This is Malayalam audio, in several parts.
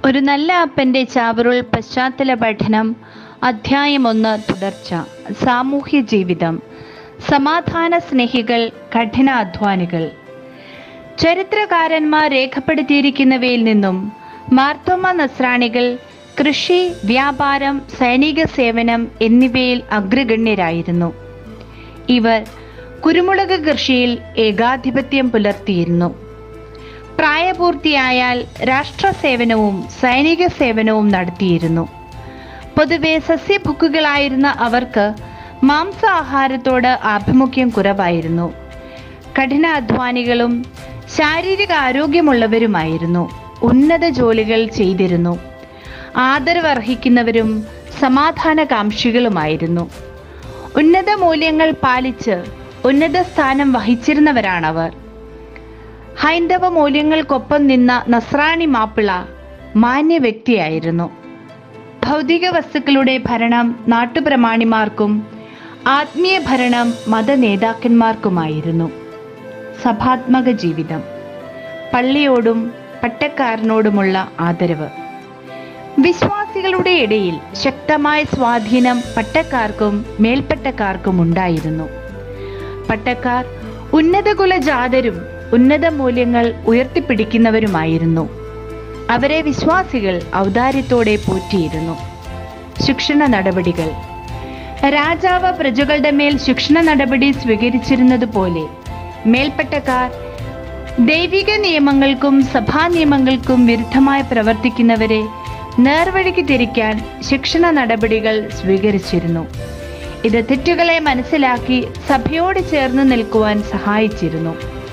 ഒരു നല്ല അപ്പൻ്റെ ചാവറുൾ പശ്ചാത്തല പഠനം അധ്യായം ഒന്ന് തുടർച്ച സാമൂഹ്യ ജീവിതം സമാധാന സ്നേഹികൾ കഠിനാധ്വാനികൾ ചരിത്രകാരന്മാർ രേഖപ്പെടുത്തിയിരിക്കുന്നവയിൽ നിന്നും മാർത്തോമ നസ്രാണികൾ കൃഷി വ്യാപാരം സൈനിക സേവനം എന്നിവയിൽ അഗ്രഗണ്യരായിരുന്നു ഇവർ കുരുമുളക് കൃഷിയിൽ ഏകാധിപത്യം പുലർത്തിയിരുന്നു പ്രായപൂർത്തിയായാൽ രാഷ്ട്ര സേവനവും സൈനിക സേവനവും നടത്തിയിരുന്നു പൊതുവെ സസ്യഭുക്കുകളായിരുന്ന അവർക്ക് മാംസാഹാരത്തോട് ആഭിമുഖ്യം കുറവായിരുന്നു കഠിനാധ്വാനികളും ശാരീരിക ആരോഗ്യമുള്ളവരുമായിരുന്നു ഉന്നത ജോലികൾ ചെയ്തിരുന്നു ആദരവർഹിക്കുന്നവരും സമാധാനകാംക്ഷികളുമായിരുന്നു ഉന്നത മൂല്യങ്ങൾ പാലിച്ച് ഉന്നത സ്ഥാനം വഹിച്ചിരുന്നവരാണവർ ഹൈന്ദവ മൂല്യങ്ങൾക്കൊപ്പം നിന്ന നസ്രാണി മാപ്പിള മാന്യ വ്യക്തിയായിരുന്നു ഭൗതിക വസ്തുക്കളുടെ ഭരണം നാട്ടുപ്രമാണിമാർക്കും ആത്മീയ ഭരണം മത നേതാക്കന്മാർക്കുമായിരുന്നു സഭാത്മക ജീവിതം പള്ളിയോടും പട്ടക്കാരനോടുമുള്ള ആദരവ് വിശ്വാസികളുടെ ഇടയിൽ ശക്തമായ സ്വാധീനം പട്ടക്കാർക്കും മേൽപ്പട്ടക്കാർക്കും ഉണ്ടായിരുന്നു പട്ടക്കാർ ഉന്നത കുലജാതരും ഉന്നത മൂല്യങ്ങൾ ഉയർത്തിപ്പിടിക്കുന്നവരുമായിരുന്നു അവരെ വിശ്വാസികൾ ഔദാര്യത്തോടെ പോറ്റിയിരുന്നു ശിക്ഷണ നടപടികൾ രാജാവ് പ്രജകളുടെ മേൽ ശിക്ഷണ നടപടി സ്വീകരിച്ചിരുന്നത് പോലെ മേൽപ്പട്ടക്കാർ ദൈവിക നിയമങ്ങൾക്കും സഭാ നിയമങ്ങൾക്കും വിരുദ്ധമായി പ്രവർത്തിക്കുന്നവരെ നേർവഴിക്ക് തിരിക്കാൻ ശിക്ഷണ നടപടികൾ സ്വീകരിച്ചിരുന്നു ഇത് തെറ്റുകളെ മനസ്സിലാക്കി സഭയോട് ചേർന്ന് നിൽക്കുവാൻ സഹായിച്ചിരുന്നു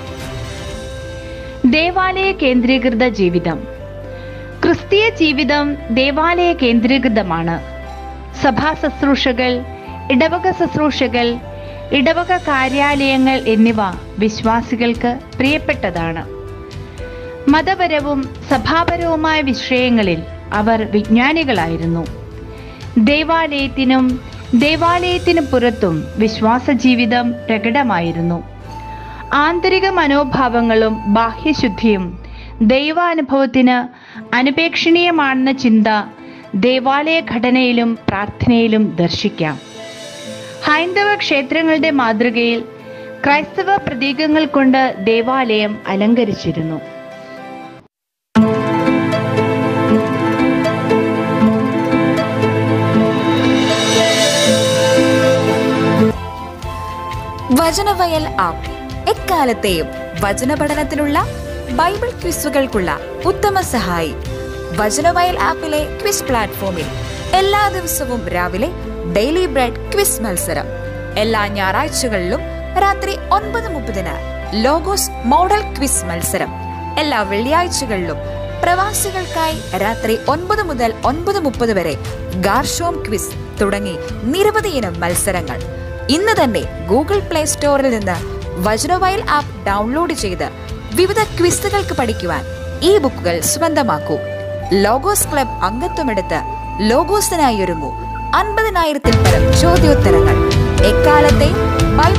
ദേവാലയ കേന്ദ്രീകൃത ജീവിതം ക്രിസ്തീയ ജീവിതം ദേവാലയ കേന്ദ്രീകൃതമാണ് സഭാ ശുശ്രൂഷകൾ ഇടവക ശുശ്രൂഷകൾ ഇടവക കാര്യാലയങ്ങൾ എന്നിവ വിശ്വാസികൾക്ക് പ്രിയപ്പെട്ടതാണ് മതപരവും സഭാപരവുമായ വിഷയങ്ങളിൽ അവർ വിജ്ഞാനികളായിരുന്നു ദേവാലയത്തിനും ദേവാലയത്തിനു പുറത്തും വിശ്വാസ ജീവിതം പ്രകടമായിരുന്നു ആന്തരിക മനോഭാവങ്ങളും ബാഹ്യശുദ്ധിയും ദൈവാനുഭവത്തിന് അനുപേക്ഷണീയമാണെന്ന ചിന്ത ദേവാലയ ഘടനയിലും പ്രാർത്ഥനയിലും ദർശിക്കാം ഹൈന്ദവ ക്ഷേത്രങ്ങളുടെ മാതൃകയിൽ ക്രൈസ്തവ പ്രതീകങ്ങൾ കൊണ്ട് ദേവാലയം അലങ്കരിച്ചിരുന്നു വചനവയൽ ആപ്പ് എക്കാലത്തെയും വചന പഠനത്തിനുള്ള ബൈബിൾ ക്വിസുകൾക്കുള്ള ഉത്തമ സഹായി വചനവയൽ ആപ്പിലെ ക്വിസ് പ്ലാറ്റ്ഫോമിൽ എല്ലാ ദിവസവും രാവിലെ ഡെയിലി ബ്രെഡ് ക്വിസ് മത്സരം എല്ലാ ഞായറാഴ്ചകളിലും രാത്രി ഒൻപത് മുപ്പതിന് ലോഗോസ് മോഡൽ ക്വിസ് മത്സരം എല്ലാ വെള്ളിയാഴ്ചകളിലും പ്രവാസികൾക്കായി രാത്രി ഒൻപത് മുതൽ ഒൻപത് മുപ്പത് വരെ ഗാർഷോം ക്വിസ് തുടങ്ങി നിരവധി ഇനം മത്സരങ്ങൾ ഇന്ന് തന്നെ ഗൂഗിൾ പ്ലേ സ്റ്റോറിൽ നിന്ന് വജ്രവയൽ ആപ്പ് ഡൗൺലോഡ് ചെയ്ത് വിവിധ ക്വിസുകൾക്ക് പഠിക്കുവാൻ ഈ ബുക്കുകൾ സ്വന്തമാക്കൂ ലോഗോസ് ക്ലബ് അംഗത്വമെടുത്ത് ലോഗോസിനായി ഒരുങ്ങൂ അൻപതിനായിരത്തിൽ പരം ചോദ്യോത്തരങ്ങൾ എക്കാലത്തെ ബൈബിൾ